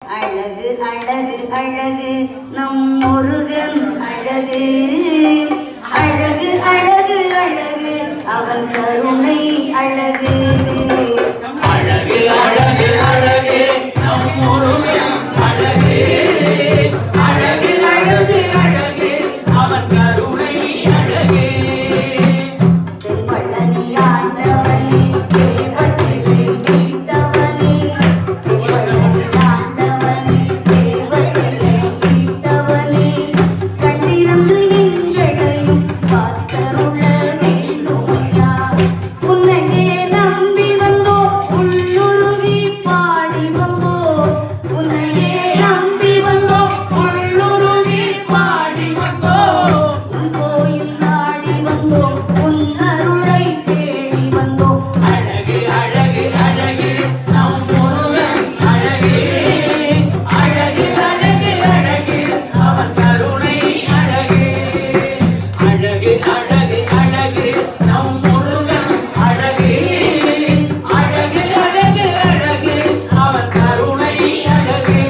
அழகு அழகு அழகு நம் முருகன் அழகு அழகு அழகு அழகு அவன் கருணை அழகு அழகு அழகு அழகு நம் முருகன் அழகு அழகு அழகு அழகு அவன் கருணை அழகு தென்பழனி ஆண்டவனே தேவசிறு மீட்டவனே தென்பழனி ஆண்டவனே தேவசிறு மீட்டவனே கண்டிருந்து எங்களையும் காத்தருள வேண்டுமையா உன்னையே நம்பி வந்தோ உள்ளுருகி பாடி வந்தோ உன்னையே நம்பி வந்தோ உள்ளுருகி பாடி வந்தோ உன் கோயில் நாடி வந்தோம் உன் அருளை தேடி வந்தோம் அழகு அழகு அழகு நம் முருகன் அழகு அழகு அழகு அழகு அவன் கருணை அழகு அழகு அழகு அழகு நம் முருகன் அழகு அழகு அழகு அழகு அவன் கருணை அழகு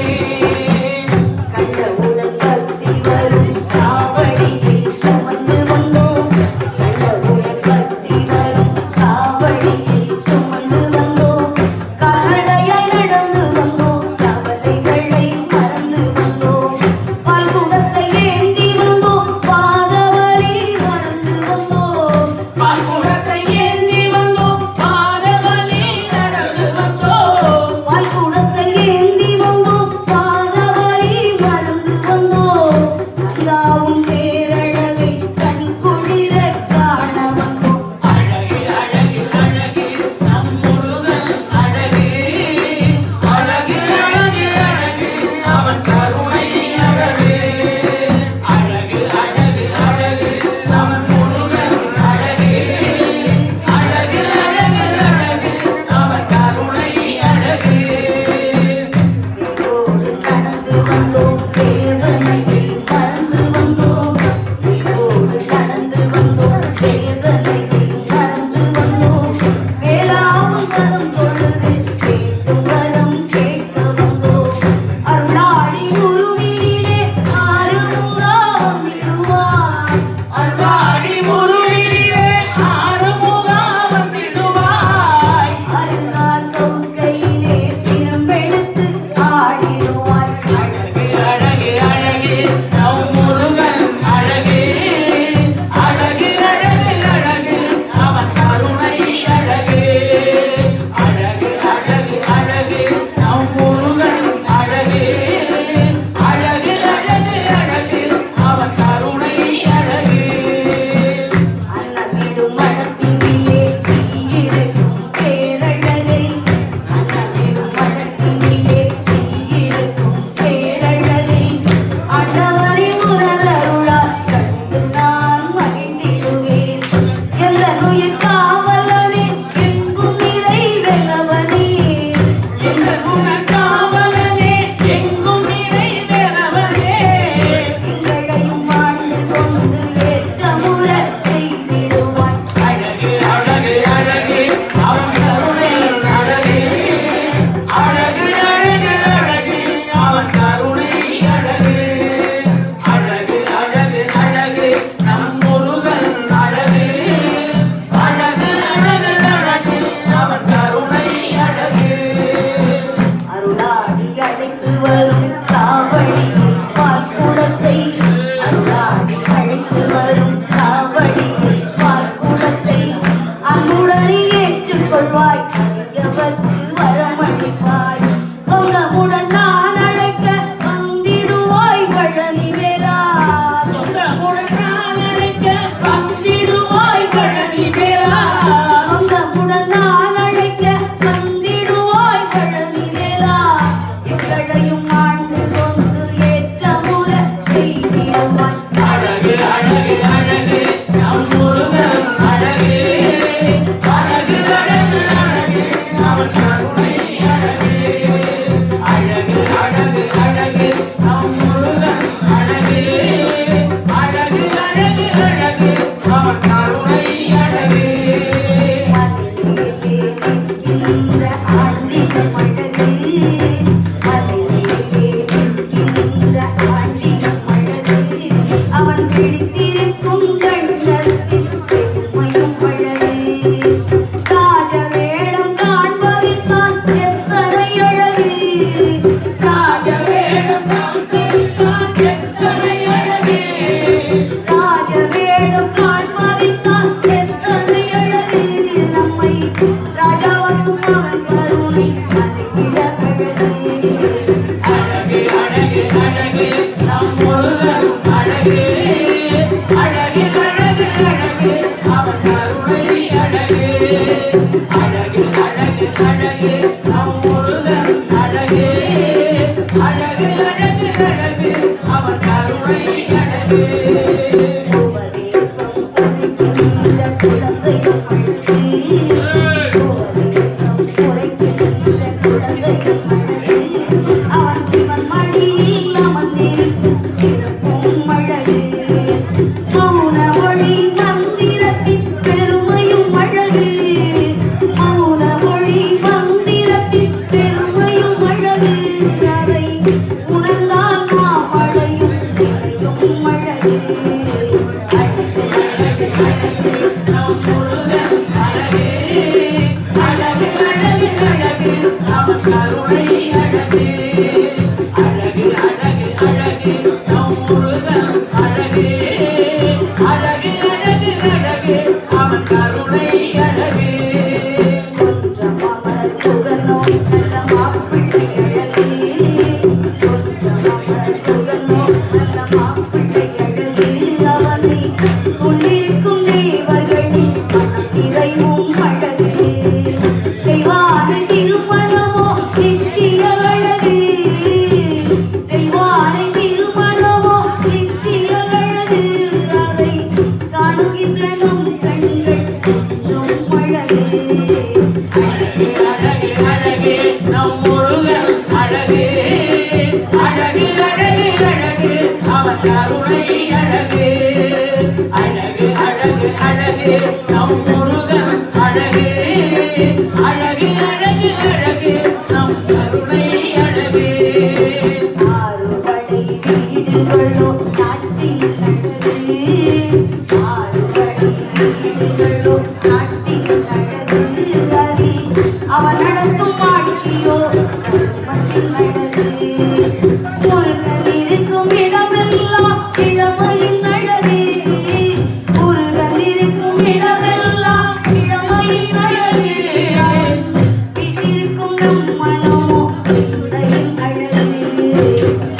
கண்டவுடன் கத்தி வரும் காவடியை சுமந்து வந்தோம் கண்டவுடன் கத்தி வரும் காவடியை சுமந்து வந்தோம் கால்நடையாய் நடந்து வந்தோம் கவலைகளை மறந்து வந்தோம் பால்குடத்தை ஏந்தி வந்தோம் பாதவரி மறந்து வந்தோம் பால்குடத்தை ஏந்தி வந்தோம் பாதவழி நடந்து வந்தோம் பால்குடத்தை ஏந்தி வந்தோம் பாதவரி மறந்து வந்தோம் கங்காவும் பேரழகை கண் குளிர காண வந்தோம் அழகு அழகு அழகு நம் முருகன் அழகு அழகு அழகு அழகு அவன் கருணை அழகு அழகு அழகு அழகு அவன் முருகன் அழகு அழகு அழகு அழகு அவன் கருணை அழகு வேரோடு நடந்து வந்தோம் வேதனையை மறந்து வந்தோம் வேரோடு நடந்து வந்தோம் வேதனையை மறந்து வந்தோம் வேளாவும் பதம் தொழுது கேட்டும் வரம் கேட்க வந்தோம் அருளாடி உருவினிலே ஆறுமுகா வந்திடுவார் அருளாடி முருகிலே ஆறுமுகா வந்திடுவாய் அருகால் சவுக்கையிலே பிரம்பெடுத்து ஆடிடுவார் அழகு அழகு அழகு நம் முருகன் அழகு அழகு அழகு அழகு அவன் கருணை அழகு அழகு அழகு அழகு நம் முருகன் அழகு அழகு அழகு அழகு அவன் கருணை அழகு அன்னமிடும் மடத்தினிலே தீயிருக்கும் பேரழகை அன்னமிடும் மடத்தினிலே தீயிருக்கும் பேரழகை ஆண்டவரின் உரதருளால் கண்டு நான் மகிழ்ந்திடுவேன் எந்த உயிர் காவலனே எங்கும் நிறைவேலவனே எந்த குணக்காவலனே எங்கும் நிறைவேறவனே எங்களையும் வாழ்ந்து கொண்டு ஏற்றமுற செய்திடுவாய் அழகு அழகு அழகு அவன் கருணை அழகு அழகு அழகு அழகு அவன் கருணை அழகு அழகு அழகு அழகு நம் முருகன் அழகு அழகு அழகு அழகு அவன் கருணை அழகு அருளாடி அழைத்து வரும் காவடியை பால்குடத்தை அருளாடி அழைத்து வரும் காவடியை பால்குடத்தை அன்புடனே ஏற்றுக்கொள்வாய் அடியவர்க்கு வரமளிப்பாய் சொந்தமுடன் நான் அழைக்க வந்திடுவாய் பழனி வேலா சொந்தமுடன் நான் அழைக்க வந்திடுவாய் பழனி வேளா சொந்தமுடன் நான் அழைக்க வந்திடுவாய் பழனி வேலா எங்களையும் ஆண்டு கொண்டு ஏற்றமுற செய்திடுவாய் அழகு அழகு அழகு நம் முருகன் அழகு அழகு அழகு அழகு அவன் கருணை அழகு அழகு அழகு அழகு நம் முருகன் அழகு அழகு அழகு அழகு அவன் கருணை அழகு மலையிலே நிற்கின்ற ஆண்டியும் அழகு மலையிலே அழகு உபதேசம் குறைக்கின்ற குழந்தையும் அழகு உபதேசம் குறைக்கின்ற குழந்தையும் அழகு அவன் சிவன் மடியில் அமர்ந்திருக்கும் சிறப்பும் அழகு மௌன மொழி மந்திரத்தின் பெருமையும் அழகு மௌன மொழி மந்திரத்தின் பெருமையும் அழகு அதை உணர்ந்தால் நாம் அடையும் நிலையும் அழகு அழகு அழகு அழகு நம் முருகன் அழகு அழகு அழகு அழகு அவன் கருணை அழகு அழகு அழகு அழகு நம் முருகன் அழகு அழகு அழகு அழகு அவன் கருணை அழகு கொஞ்சம் அமர் புகனோ நல்ல மாப்பிள்ளை அழகு கொஞ்சம் அமர் புகனோ நல்ல மாப்பிள்ளை அழகு அவனை சொல்லிருக்கும் தேவர்களின் மனம் நிறைவும் அழகு தெய்வான திருமணமோ நித்திய அழகு தெய்வான திருமணமோ நித்திய அழகு அதை காணுகின்ற நம் கண்கள் கொஞ்சம் அழகு அழகு அழகு அழகு நம் முருகன் அழகு அழகு அழகு அழகு அவன் கருணை அழகு அழகு அழகு அழகு நம் முருகன் அழகு அழகு அழகு அழகு நம் கருணை அழகு ஆறுபடை வீடுகளோ நாட்டின் அழகு ஆறுபடை வீடுகளோ நாட்டின் அழகு அதில் அவன் நடத்தும் ஆட்சியோ தர்மத்தின் அழகு முருகன் இருக்கும் இடமெல்லாம் இளமையின் அழகு முருகன் இருக்கும் இடமெல்லாம் இளமையின் அழகு வீட்டிற்கும் நம் மனமோ சிந்தையின் அழகு